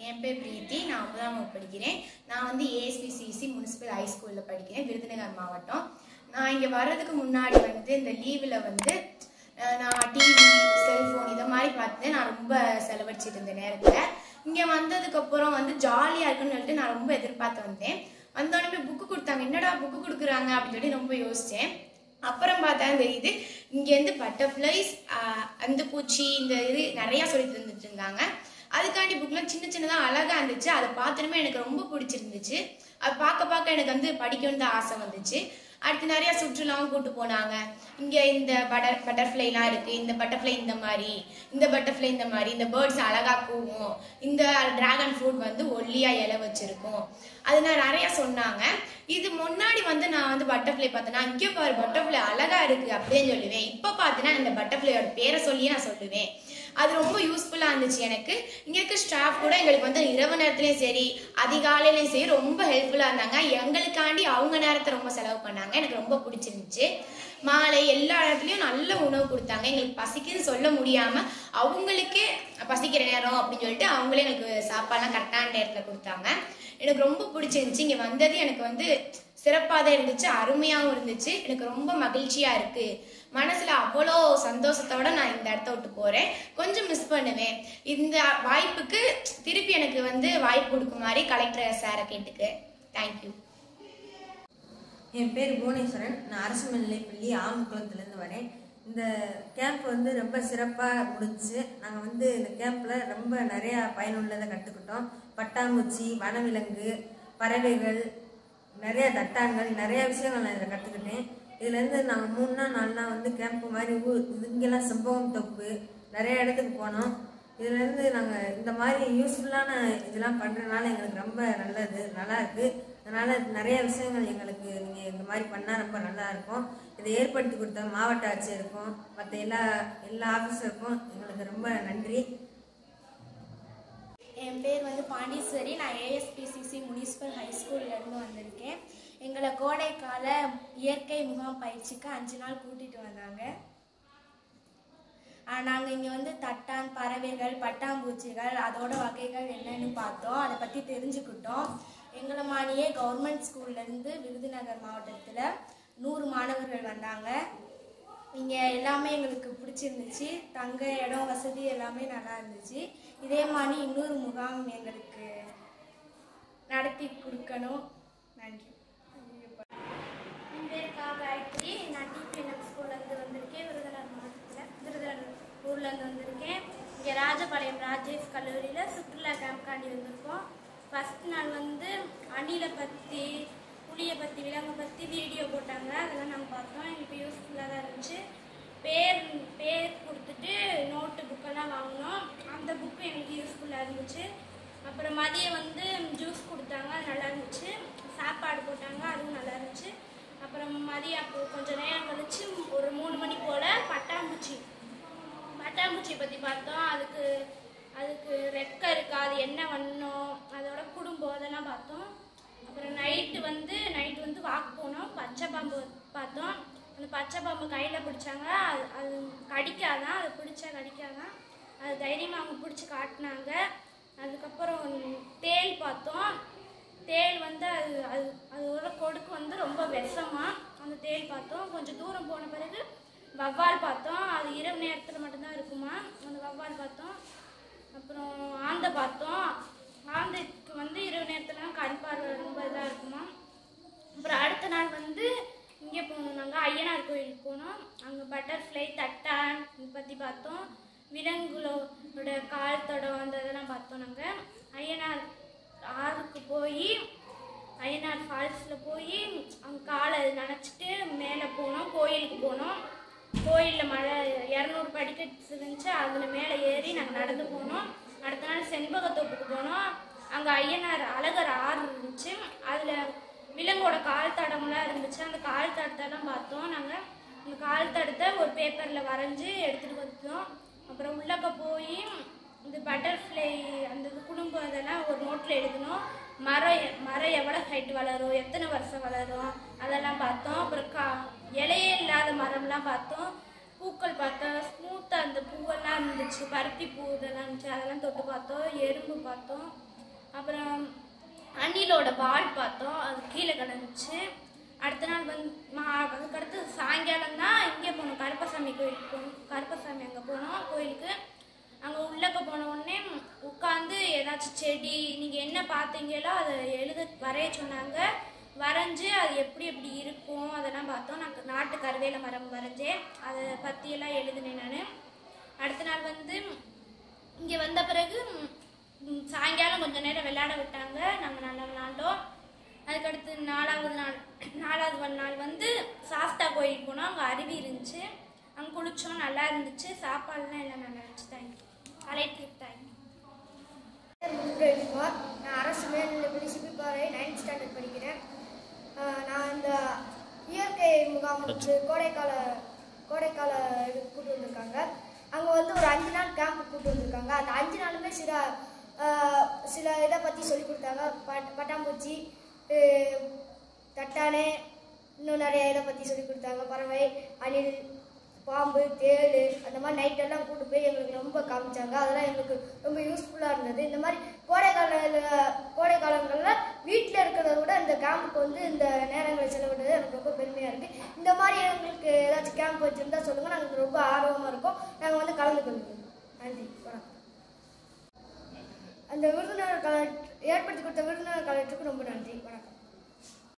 என் பேர் பிரீத்தி நான் ஒன்பதாம் வகுப்பு படிக்கிறேன் நான் வந்து ஏஎஸ்பிசிசி முனிசிபல் ஹை ஸ்கூலில் படிக்கிறேன் விருதுநகர் மாவட்டம் நான் இங்கே வர்றதுக்கு முன்னாடி வந்து இந்த லீவில் வந்து அஹ், நான் டிவி செல்ஃபோன் இதை மாதிரி பார்த்து நான் ரொம்ப செலவழிச்சிட்டு இருந்த நேரத்தில் இங்கே வந்ததுக்கப்புறம் வந்து ஜாலியாக இருக்குன்னு சொல்லிட்டு நான் ரொம்ப எதிர்பார்த்து வந்தேன் வந்தோடனே புக்கு கொடுத்தாங்க என்னடா புக்கு கொடுக்குறாங்க அப்படின்னு சொல்லி ரொம்ப யோசித்தேன் அப்புறம் பார்த்தா தெரியுது இங்கேருந்து பட்டர்ஃப்ளைஸ் அந்த பூச்சி இந்த இது நிறையா சொல்லி தந்துட்டு இருந்தாங்க அதுக்காண்டி புக்லாம் சின்ன சின்னதாக அழகாக இருந்துச்சு அதை பார்த்தோன்னே எனக்கு ரொம்ப பிடிச்சிருந்துச்சு அது பார்க்க பார்க்க எனக்கு வந்து படிக்கணும்னு தான் ஆசை வந்துச்சு அடுத்து நிறைய சுற்றுலாவும் கூட்டு போனாங்க இங்கே இந்த பட்டர் பட்டர்ஃப்ளைலாம் இருக்குது இந்த பட்டர்ஃப்ளை இந்த மாதிரி இந்த பட்டர்ஃப்ளை இந்த மாதிரி இந்த பேர்ட்ஸ் அழகாக கூவும் இந்த டிராகன் ஃப்ரூட் வந்து ஒல்லியாக இலை வச்சிருக்கும் அது நான் நிறைய சொன்னாங்க இது முன்னாடி வந்து நான் வந்து பட்டர்ஃப்ளை பார்த்தேன்னா இங்கே பாரு பட்டர்ஃப்ளை அழகாக இருக்குது அப்படின்னு சொல்லுவேன் இப்போ பார்த்தீங்கன்னா இந்த பட்டர்ஃப்ளையோட பேரை சொல்லியே நான் சொல்லுவேன் அது ரொம்ப யூஸ்ஃபுல்லாக இருந்துச்சு எனக்கு இங்கே இருக்க ஸ்டாஃப் கூட எங்களுக்கு வந்து இரவு நேரத்துலையும் சரி அதிகாலையிலையும் சரி ரொம்ப ஹெல்ப்ஃபுல்லாக இருந்தாங்க எங்களுக்காண்டி அவங்க நேரத்தை ரொம்ப செலவு பண்ணாங்க எனக்கு ரொம்ப பிடிச்சிருந்துச்சு மாலை எல்லா இடத்துலையும் நல்ல உணவு கொடுத்தாங்க எங்களுக்கு பசிக்குன்னு சொல்ல முடியாமல் அவங்களுக்கே பசிக்கிற நேரம் அப்படின்னு சொல்லிட்டு அவங்களே எங்களுக்கு சாப்பாடுலாம் கரெக்டான நேரத்தில் கொடுத்தாங்க எனக்கு ரொம்ப பிடிச்சிருந்துச்சு இங்கே வந்தது எனக்கு வந்து சிறப்பாக தான் இருந்துச்சு அருமையாகவும் இருந்துச்சு எனக்கு ரொம்ப மகிழ்ச்சியாக இருக்குது மனசில் அவ்வளோ சந்தோஷத்தோட நான் இந்த இடத்த விட்டு போகிறேன் கொஞ்சம் மிஸ் பண்ணுவேன் இந்த வாய்ப்புக்கு திருப்பி எனக்கு வந்து வாய்ப்பு கொடுக்குமாறு கலெக்டர் சாரை கேட்டுக்கு தேங்க்யூ என் பேர் புவனேஸ்வரன் நான் அரசு மேல்நிலைப்பள்ளி ஆமக்குளத்துலேருந்து வரேன் இந்த கேம்ப் வந்து ரொம்ப சிறப்பாக முடிஞ்சுச்சு நாங்கள் வந்து இந்த கேம்பில் ரொம்ப நிறையா பயனுள்ளதை கற்றுக்கிட்டோம் பட்டாம்பூச்சி வனவிலங்கு பறவைகள் நிறைய தட்டான்கள் நிறைய விஷயங்கள் நான் இதில் கற்றுக்கிட்டேன் இதுலேருந்து நாங்கள் மூணு நாள் நாலு நாள் வந்து கேம்ப் மாதிரி ஊர் இங்கெல்லாம் செம்பகம் தொப்பு நிறைய இடத்துக்கு போனோம் இதுலேருந்து நாங்கள் இந்த மாதிரி யூஸ்ஃபுல்லான இதெல்லாம் பண்ணுறதுனால எங்களுக்கு ரொம்ப நல்லது நல்லா இருக்கு அதனால நிறைய விஷயங்கள் எங்களுக்கு நீங்கள் இந்த மாதிரி பண்ணால் ரொம்ப நல்லா இருக்கும் இதை ஏற்படுத்தி கொடுத்த மாவட்ட ஆட்சியருக்கும் மற்ற எல்லா எல்லா ஆஃபீஸருக்கும் எங்களுக்கு ரொம்ப நன்றி என் பேர் வந்து பாண்டீஸ்வரி நான் ஏஎஸ்பிசிசி முனிசிபல் ஹை ஸ்கூல்லேருந்து வந்திருக்கேன் எங்களை கோடைக்கால இயற்கை முகாம் பயிற்சிக்கு அஞ்சு நாள் கூட்டிகிட்டு வந்தாங்க நாங்கள் இங்கே வந்து தட்டான் பறவைகள் பட்டாம்பூச்சிகள் அதோட வகைகள் என்னன்னு பார்த்தோம் அதை பற்றி தெரிஞ்சுக்கிட்டோம் எங்களை மாதிரியே கவர்மெண்ட் ஸ்கூல்லேருந்து விருதுநகர் மாவட்டத்தில் நூறு மாணவர்கள் வந்தாங்க இங்கே எல்லாமே எங்களுக்கு பிடிச்சிருந்துச்சு தங்க இடம் வசதி எல்லாமே நல்லா இருந்துச்சு இதே மாதிரி இன்னொரு முகாம் எங்களுக்கு நடத்தி கொடுக்கணும் நன்றி என் பேர் கா காயத்ரி நான் டிபிஎன்எம் ஸ்கூல்லேருந்து வந்திருக்கேன் விருதுநகர் மாவட்டத்தில் விருதுநகர் ஊர்லேருந்து வந்திருக்கேன் இங்கே ராஜபாளையம் ராஜேஷ் கல்லூரியில் சுற்றுலா கேம்ப்காண்டி வந்திருக்கோம் ஃபஸ்ட் நாள் வந்து அணிலை பற்றி புளியை பற்றி விலங்கை பற்றி வீடியோ போட்டாங்க அதெல்லாம் நாங்கள் பார்த்தோம் எங்களுக்கு யூஸ்ஃபுல்லாக தான் இருந்துச்சு பேர் பேர் கொடுத்துட்டு நோட்டு புக்கெல்லாம் வாங்கினோம் அந்த புக்கு எங்களுக்கு யூஸ்ஃபுல்லாக இருந்துச்சு அப்புறம் மதியம் வந்து ஜூஸ் கொடுத்தாங்க அது நல்லா இருந்துச்சு சாப்பாடு போட்டாங்க அதுவும் நல்லா இருந்துச்சு அப்புறம் மதியம் அப்போ கொஞ்சம் நேரம் கழிச்சு ஒரு மூணு மணி போல் பட்டாம்பூச்சி பட்டாம்பூச்சியை பற்றி பார்த்தோம் அதுக்கு அதுக்கு ரெக்கை இருக்கா அது என்ன வண்ணம் அதோட குடும்பம் அதெல்லாம் பார்த்தோம் அப்புறம் நைட்டு வந்து நைட்டு வந்து வாக் போனோம் பச்சை பாம்பு பார்த்தோம் அந்த பச்சை பாம்பு கையில் பிடிச்சாங்க அது அது கடிக்காதான் அது பிடிச்சா கடிக்காதான் அது தைரியமாக அவங்க பிடிச்சி காட்டினாங்க அதுக்கப்புறம் தேள் பார்த்தோம் தேள் வந்து அது அது அதோட கொடுக்கு வந்து ரொம்ப விஷமா அந்த தேள் பார்த்தோம் கொஞ்சம் தூரம் போன பிறகு வவ்வால் பார்த்தோம் அது இரவு நேரத்தில் மட்டும்தான் இருக்குமா அந்த வவ்வால் பார்த்தோம் அப்புறம் ஆந்தை பார்த்தோம் ஆந்தைக்கு வந்து இரவு நேரத்தில் கண் பார்வை ரொம்ப இதாக இருக்குமா அப்புறம் அடுத்த நாள் வந்து இங்கே போனோம் நாங்கள் ஐயனார் கோயிலுக்கு போனோம் அங்கே பட்டர்ஃப்ளை தட்டான் இதை பற்றி பார்த்தோம் விலங்குகளோட கால் தடம் அந்த இதெல்லாம் பார்த்தோம் நாங்கள் ஐயனார் ஆறுக்கு போய் ஐயனார் ஃபால்ஸில் போய் அங்கே காலை நனைச்சிட்டு மேலே போனோம் கோயிலுக்கு போனோம் கோயிலில் மழை இரநூறு படிக்கட்டு இருந்துச்சு அதில் மேலே ஏறி நாங்கள் நடந்து போனோம் அடுத்த நாள் செண்பகத்தோப்புக்கு போனோம் அங்கே ஐயனார் அழகர் ஆறு இருந்துச்சு அதில் விலங்கோட கால் தடம்லாம் இருந்துச்சு அந்த கால் தடத்தெல்லாம் பார்த்தோம் நாங்கள் அந்த கால் தடத்தை ஒரு பேப்பரில் வரைஞ்சி எடுத்துகிட்டு வந்தோம் அப்புறம் உள்ளக்க போய் இந்த பட்டர்ஃப்ளை அந்த இது குடும்பம் இதெல்லாம் ஒரு நோட்டில் எழுதணும் மரம் எ- மரம் எவ்வளோ ஹைட் வளரும் எத்தனை வருஷம் வளரும் அதெல்லாம் பார்த்தோம் அப்புறம் கா இலையே இல்லாத மரம்லாம் பார்த்தோம் பூக்கள் பார்த்தோம் ஸ்மூத்தாக அந்த பூவெல்லாம் இருந்துச்சு பருத்தி பூ இதெல்லாம் இருந்துச்சு அதெல்லாம் தொட்டு பார்த்தோம் எறும்பு பார்த்தோம் அப்புறம் அணிலோட பால் பார்த்தோம் அது கீழே கிடந்துச்சு அடுத்த நாள் வந்து மா அதுக்கடுத்து சாயங்காலம் தான் இங்கே போனோம் கருப்பசாமி கோயிலுக்கு போனோம் கருப்பசாமி அங்கே போனோம் கோயிலுக்கு அங்கே உள்ளக்க போன உடனே உட்காந்து ஏதாச்சும் செடி நீங்கள் என்ன பார்த்தீங்களோ அதை எழுத வரைய சொன்னாங்க வரைஞ்சு அது எப்படி எப்படி இருக்கும் அதெல்லாம் பார்த்தோம் நான் நாட்டு கருவேல மரம் வரைஞ்சேன் அதை பற்றியெல்லாம் எழுதினேன் நான் அடுத்த நாள் வந்து இங்கே வந்த பிறகு ம், சாயங்காலம் கொஞ்ச நேரம் விளையாட விட்டாங்க நாங்கள் நல்லா விளாண்டோம் அதுக்கடுத்து நாலாவது நாள் நாலாவது நாள் வந்து சாஸ்தா கோயிலுக்கு போனோம் அங்கே அருவி இருந்துச்சு அங்கே குளிச்சோம் நல்லா இருந்துச்சு சாப்பாடுலாம் எல்லாம் நல்லா இருந்துச்சு தேங்க்யூ கலெக்டர் தேங்க்யூ முத்துரவிக்குமார் நான் அரசு மேல்நிலைப்பள்ளி சிபிபாறை நைன்த் ஸ்டாண்டர்ட் படிக்கிறேன் ஆஹ் நான் இந்த இயற்கை முகாம் வந்து கோடைக்கால கோடைக்கால இது கூட்டு வந்திருக்காங்க அங்கே வந்து ஒரு அஞ்சு நாள் கேம்ப் கூட்டு வந்திருக்காங்க அந்த அஞ்சு நாளுமே சில ஆஹ் சில இதை பற்றி சொல்லி கொடுத்தாங்க பட் பட்டாம்பூச்சி ஆஹ் தட்டானே இன்னும் நிறைய இதை பற்றி சொல்லி கொடுத்தாங்க பறவை அணில் பாம்பு தேள் அந்த மாதிரி நைட்டெல்லாம் கூட்டு போய் எங்களுக்கு ரொம்ப காமிச்சாங்க அதெல்லாம் எங்களுக்கு ரொம்ப யூஸ்ஃபுல்லாக இருந்தது இந்த மாதிரி கோடை கால கோடை காலங்களில் வீட்டில் இருக்கிறத விட இந்த கேம்புக்கு வந்து இந்த நேரங்களை செலவிடுறது எனக்கு ரொம்ப பெருமையாக இருக்குது இந்த மாதிரி எங்களுக்கு ஏதாச்சும் கேம்ப் வச்சுருந்தா சொல்லுங்கள் நாங்கள் ரொம்ப ஆர்வமாக இருக்கோம் நாங்கள் வந்து கலந்து கொள்வோம் நன்றி வணக்கம் அந்த விருதுநகர் கலெக்ட் ஏற்படுத்தி கொடுத்த விருதுநகர் கலெக்டருக்கு ரொம்ப நன்றி வணக்கம்